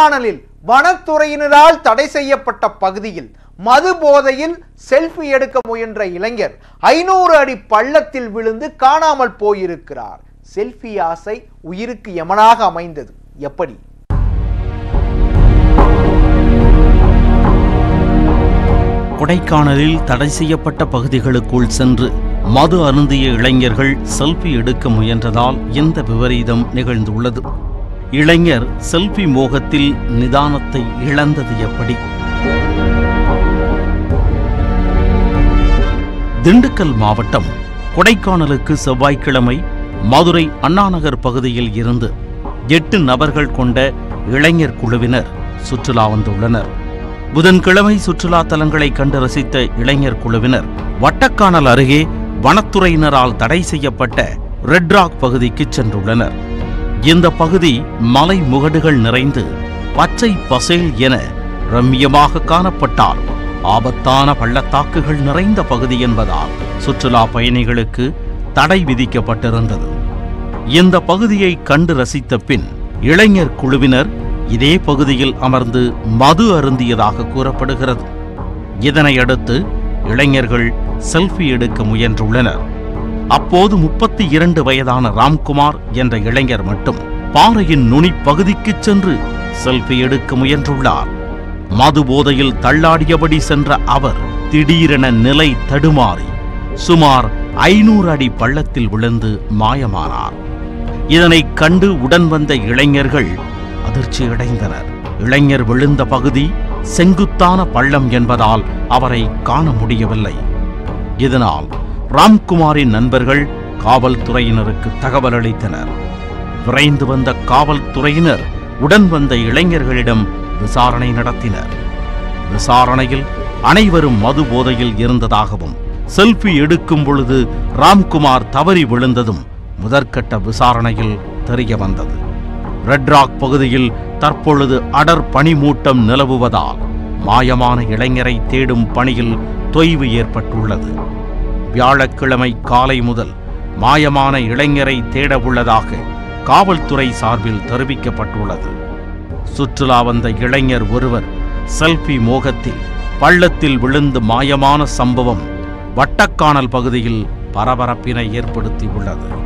கொடைக்கானலில் வனத்துறையினரால் தடை செய்யப்பட்ட பகுதியில் மது போதையில் செல்ஃபி எடுக்க முயன்ற இளைஞர் ஐநூறு அடி பள்ளத்தில் விழுந்து காணாமல் போயிருக்கிறார் செல்ஃபி ஆசை உயிருக்கு யமனாக அமைந்தது எப்படி கொடைக்கானலில் தடை செய்யப்பட்ட பகுதிகளுக்குள் சென்று மது அருந்திய இளைஞர்கள் செல்ஃபி எடுக்க முயன்றதால் இந்த விபரீதம் நிகழ்ந்துள்ளது இளைஞர் செல்ஃபி மோகத்தில் நிதானத்தை இழந்தது எப்படி திண்டுக்கல் மாவட்டம் கொடைக்கானலுக்கு செவ்வாய்க்கிழமை மதுரை அண்ணாநகர் பகுதியில் இருந்து எட்டு நபர்கள் கொண்ட இளைஞர் குழுவினர் சுற்றுலா வந்துள்ளனர் புதன்கிழமை சுற்றுலா தலங்களை கண்டு ரசித்த இளைஞர் குழுவினர் வட்டக்கானல் அருகே வனத்துறையினரால் தடை செய்யப்பட்ட ரெட் ராக் பகுதிக்கு சென்றுள்ளனர் இந்த பகுதி மலை முகடுகள் நிறைந்து பச்சை பசேல் என ரம்மியமாக காணப்பட்டால் ஆபத்தான பள்ளத்தாக்குகள் நிறைந்த பகுதி என்பதால் சுற்றுலா பயணிகளுக்கு தடை விதிக்கப்பட்டிருந்தது இந்த பகுதியை கண்டு ரசித்த பின் இளைஞர் குழுவினர் இதே பகுதியில் அமர்ந்து மது அருந்தியதாக கூறப்படுகிறது இதனையடுத்து இளைஞர்கள் செல்ஃபி எடுக்க முயன்றுள்ளனர் அப்போது முப்பத்தி இரண்டு வயதான ராம்குமார் என்ற இளைஞர் மட்டும் பாறையின் நுனி பகுதிக்குச் சென்று செல்ஃபி எடுக்க முயன்றுள்ளார் மது போதையில் தள்ளாடியபடி சென்ற அவர் திடீரென நிலை தடுமாறி சுமார் ஐநூறு அடி பள்ளத்தில் விழுந்து மாயமானார் இதனைக் கண்டு உடன் வந்த இளைஞர்கள் அதிர்ச்சியடைந்தனர் இளைஞர் விழுந்த பகுதி செங்குத்தான பள்ளம் என்பதால் அவரை காண முடியவில்லை இதனால் ராம்குமாரின் நண்பர்கள் காவல்துறையினருக்கு தகவல் அளித்தனர் விரைந்து வந்த காவல்துறையினர் உடன் வந்த இளைஞர்களிடம் விசாரணை நடத்தினர் விசாரணையில் அனைவரும் மது போதையில் இருந்ததாகவும் செல்ஃபி எடுக்கும் பொழுது ராம்குமார் தவறி விழுந்ததும் முதற்கட்ட விசாரணையில் தெரிய வந்தது ரெட் ராக் பகுதியில் தற்பொழுது அடர் பனிமூட்டம் நிலவுவதால் மாயமான இளைஞரை தேடும் பணியில் தொய்வு ஏற்பட்டுள்ளது வியாழக்கிழமை காலை முதல் மாயமான இளைஞரை தேட உள்ளதாக காவல்துறை சார்பில் தெரிவிக்கப்பட்டுள்ளது சுற்றுலா வந்த இளைஞர் ஒருவர் செல்ஃபி மோகத்தில் பள்ளத்தில் விழுந்து மாயமான சம்பவம் வட்டக்கானல் பகுதியில் பரபரப்பினை ஏற்படுத்தியுள்ளது